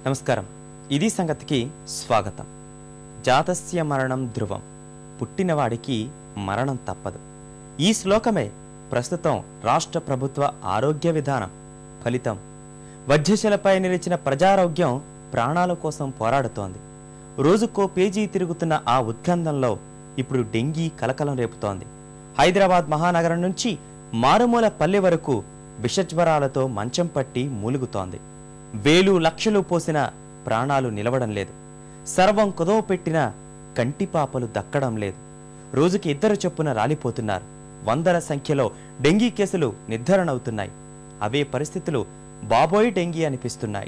నమస్కారం ఇది సంగతికి స్వాగతం జాతస్య మరణం ధ్రువం పుట్టినవాడికి మరణం తప్పదు ఈ శ్లోకమే ప్రస్తుతం రాష్ట్ర ప్రభుత్వ ఆరోగ్య విధానం ఫలితం వధ్యశలపై నిలిచిన ప్రజారోగ్యం ప్రాణాల కోసం పోరాడుతోంది రోజుకో పేజీ తిరుగుతున్న ఆ ఉద్గంధంలో ఇప్పుడు డెంగీ కలకలం రేపుతోంది హైదరాబాద్ మహానగరం నుంచి మారుమూల పల్లె వరకు విషజ్వరాలతో మంచం పట్టి మూలుగుతోంది వేలు లక్షలు పోసిన ప్రాణాలు నిలవడం లేదు సర్వం కుదవ పెట్టిన కంటిపాపలు దక్కడం లేదు రోజుకి ఇద్దరు చొప్పున రాలిపోతున్నారు వందల సంఖ్యలో డెంగీ కేసులు నిర్ధారణవుతున్నాయి అవే పరిస్థితులు బాబోయ్ డెంగీ అనిపిస్తున్నాయి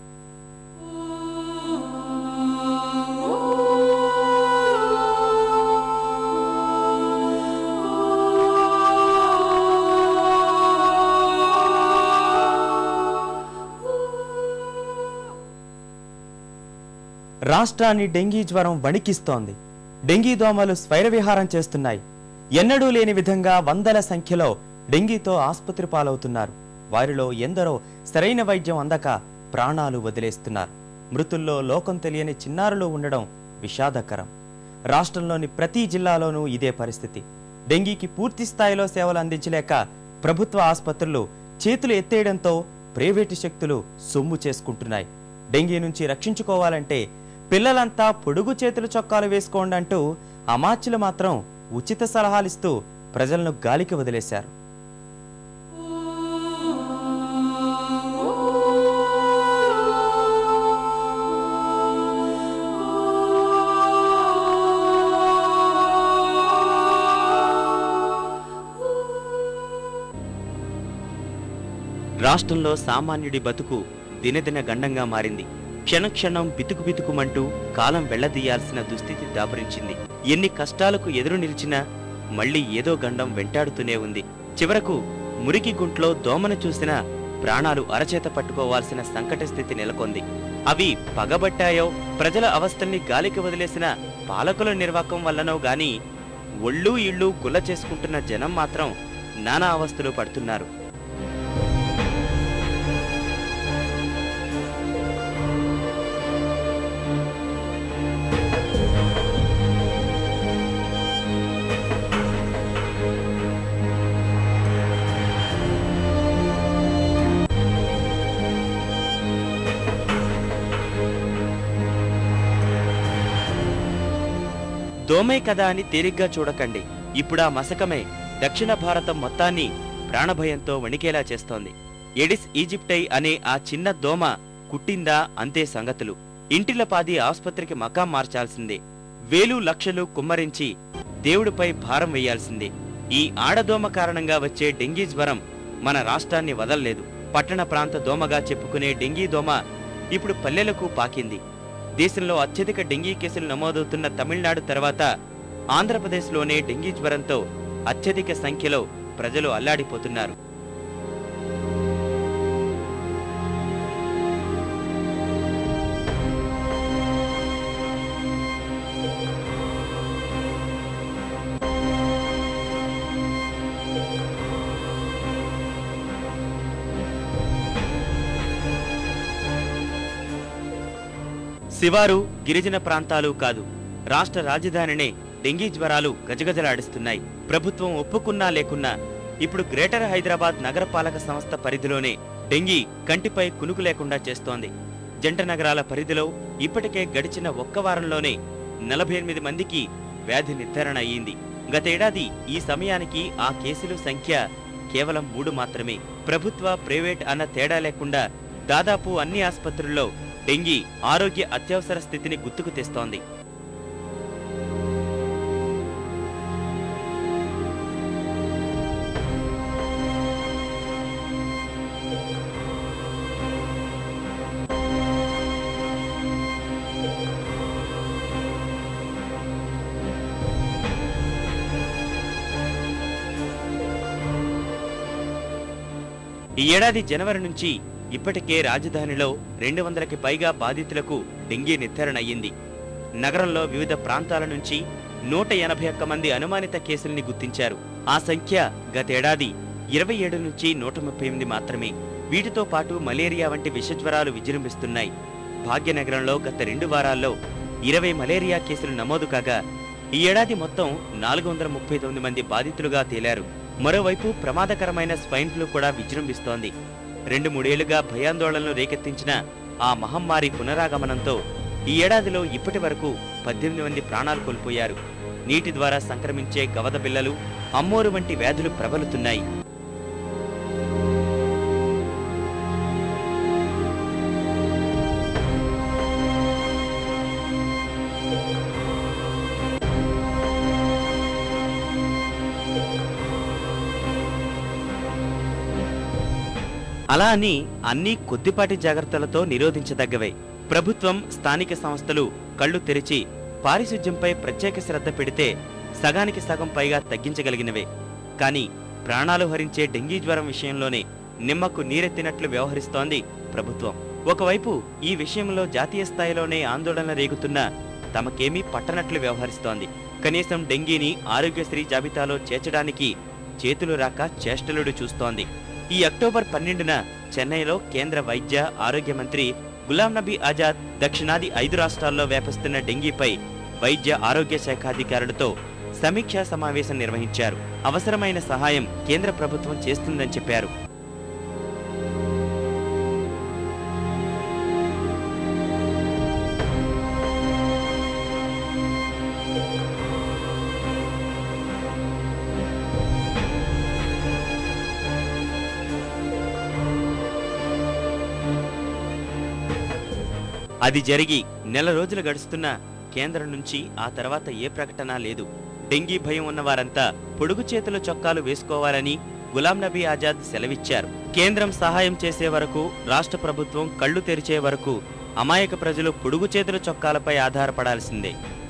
రాష్ట్రాన్ని డెంగీ జ్వరం వణికిస్తోంది డెంగీ దోమలు స్వైరవిహారం చేస్తున్నాయి ఎన్నడూ లేని విధంగా వందల సంఖ్యలో డెంగీతో ఆసుపత్రి పాలవుతున్నారు వారిలో ఎందరో సరైన వైద్యం అందక ప్రాణాలు వదిలేస్తున్నారు మృతుల్లో లోకం తెలియని చిన్నారులు ఉండడం విషాదకరం రాష్ట్రంలోని ప్రతి జిల్లాలోనూ ఇదే పరిస్థితి డెంగీకి పూర్తి స్థాయిలో సేవలు అందించలేక ప్రభుత్వ ఆసుపత్రులు చేతులు ఎత్తేయడంతో ప్రైవేటు శక్తులు సొమ్ము చేసుకుంటున్నాయి డెంగీ నుంచి రక్షించుకోవాలంటే పిల్లలంతా పొడుగు చేతులు చొక్కాలు వేసుకోండి అంటూ అమాచ్యులు మాత్రం ఉచిత సలహాలిస్తూ ప్రజలను గాలికి వదిలేశారు రాష్ట్రంలో సామాన్యుడి బతుకు దినదిన గండంగా మారింది క్షణక్షణం బితుకు బితుకుమంటూ కాలం వెళ్లదీయాల్సిన దుస్థితి దాపురించింది ఎన్ని కష్టాలకు ఎదురు నిలిచినా మళ్ళీ ఏదో గండం వెంటాడుతూనే ఉంది చివరకు మురికి గుంట్లో దోమను చూసినా ప్రాణాలు అరచేత పట్టుకోవాల్సిన సంకట స్థితి నెలకొంది అవి పగబట్టాయో ప్రజల అవస్థల్ని గాలికి వదిలేసిన పాలకుల నిర్వాకం వల్లనో గాని ఒళ్ళు ఇళ్ళు గుల్ల చేసుకుంటున్న జనం మాత్రం నానా అవస్థలు పడుతున్నారు దోమే కదా అని తేలిగ్గా చూడకండి ఇప్పుడా మసకమే దక్షిణ భారతం మొత్తాన్ని ప్రాణభయంతో వణికేలా చేస్తోంది ఎడిస్ ఈజిప్టై అనే ఆ చిన్న దోమ కుట్టిందా అంతే సంగతులు ఇంటిలపాది ఆసుపత్రికి మకాం మార్చాల్సిందే వేలు లక్షలు కుమ్మరించి దేవుడిపై భారం వేయాల్సిందే ఈ ఆడదోమ కారణంగా వచ్చే డెంగీ జ్వరం మన రాష్ట్రాన్ని వదల్లేదు పట్టణ ప్రాంత దోమగా చెప్పుకునే డెంగీ దోమ ఇప్పుడు పల్లెలకు పాకింది దేశంలో అత్యధిక డెంగీ కేసులు నమోదవుతున్న తమిళనాడు తర్వాత ఆంధ్రప్రదేశ్లోనే డెంగీ జ్వరంతో అత్యధిక సంఖ్యలో ప్రజలు అల్లాడిపోతున్నారు శివారు గిరిజన ప్రాంతాలు కాదు రాష్ట్ర రాజధానినే డెంగీ జ్వరాలు గజగజలాడిస్తున్నాయి ప్రభుత్వం ఒప్పుకున్నా లేకున్నా ఇప్పుడు గ్రేటర్ హైదరాబాద్ నగరపాలక సంస్థ పరిధిలోనే డెంగీ కంటిపై కునుకు లేకుండా చేస్తోంది జంట నగరాల పరిధిలో ఇప్పటికే గడిచిన ఒక్క వారంలోనే నలభై ఎనిమిది మందికి వ్యాధి నిర్ధారణ అయ్యింది గతేడాది ఈ సమయానికి ఆ కేసుల సంఖ్య కేవలం మూడు మాత్రమే ప్రభుత్వ ప్రైవేట్ అన్న తేడా లేకుండా దాదాపు అన్ని ఆసుపత్రుల్లో డెంగీ ఆరోగ్య అత్యవసర స్థితిని గుర్తుకు తెస్తోంది ఈ ఏడాది జనవరి నుంచి ఇప్పటికే రాజధానిలో రెండు వందలకి పైగా బాధితులకు డెంగీ నిర్ధారణ అయ్యింది నగరంలో వివిధ ప్రాంతాల నుంచి నూట ఎనభై ఒక్క మంది అనుమానిత కేసుల్ని గుర్తించారు ఆ సంఖ్య గతేడాది ఇరవై ఏడు నుంచి నూట ముప్పై ఎనిమిది మాత్రమే వీటితో పాటు మలేరియా వంటి విషజ్వరాలు విజృంభిస్తున్నాయి భాగ్యనగరంలో గత రెండు వారాల్లో ఇరవై మలేరియా కేసులు నమోదు కాగా ఈ ఏడాది మొత్తం నాలుగు వందల ముప్పై తొమ్మిది మంది బాధితులుగా తేలారు మరోవైపు ప్రమాదకరమైన స్వైన్ ఫ్లూ కూడా విజృంభిస్తోంది రెండు మూడేళ్లుగా భయాందోళనలు రేకెత్తించిన ఆ మహమ్మారి పునరాగమనంతో ఈ ఏడాదిలో ఇప్పటి వరకు పద్దెనిమిది మంది ప్రాణాలు కోల్పోయారు నీటి ద్వారా సంక్రమించే గవద బిల్లలు అమ్మోరు వంటి వ్యాధులు ప్రబలుతున్నాయి అలా అని అన్నీ కొద్దిపాటి జాగ్రత్తలతో నిరోధించదగ్గవే ప్రభుత్వం స్థానిక సంస్థలు కళ్ళు తెరిచి పారిశుధ్యంపై ప్రత్యేక శ్రద్ధ పెడితే సగానికి సగం పైగా తగ్గించగలిగినవే కానీ ప్రాణాలు హరించే డెంగీ జ్వరం విషయంలోనే నిమ్మకు నీరెత్తినట్లు వ్యవహరిస్తోంది ప్రభుత్వం ఒకవైపు ఈ విషయంలో జాతీయ స్థాయిలోనే ఆందోళన రేగుతున్నా తమకేమీ పట్టనట్లు వ్యవహరిస్తోంది కనీసం డెంగీని ఆరోగ్యశ్రీ జాబితాలో చేర్చడానికి చేతులు రాక చేష్టలుడు చూస్తోంది ఈ అక్టోబర్ పన్నెండున చెన్నైలో కేంద్ర వైద్య ఆరోగ్య మంత్రి గులాం నబీ ఆజాద్ దక్షిణాది ఐదు రాష్ట్రాల్లో వ్యాపిస్తున్న డెంగీపై వైద్య ఆరోగ్య శాఖ అధికారులతో సమీక్షా సమావేశం నిర్వహించారు అవసరమైన సహాయం కేంద్ర ప్రభుత్వం చేస్తుందని చెప్పారు అది జరిగి నెల రోజులు గడుస్తున్నా కేంద్రం నుంచి ఆ తర్వాత ఏ ప్రకటన లేదు డెంగీ భయం ఉన్న వారంతా పొడుగు చేతుల చొక్కాలు వేసుకోవాలని గులాం నబీ ఆజాద్ సెలవిచ్చారు కేంద్రం సహాయం చేసే వరకు రాష్ట్ర ప్రభుత్వం కళ్ళు తెరిచే వరకు అమాయక ప్రజలు పొడుగు చేతుల చొక్కాలపై ఆధారపడాల్సిందే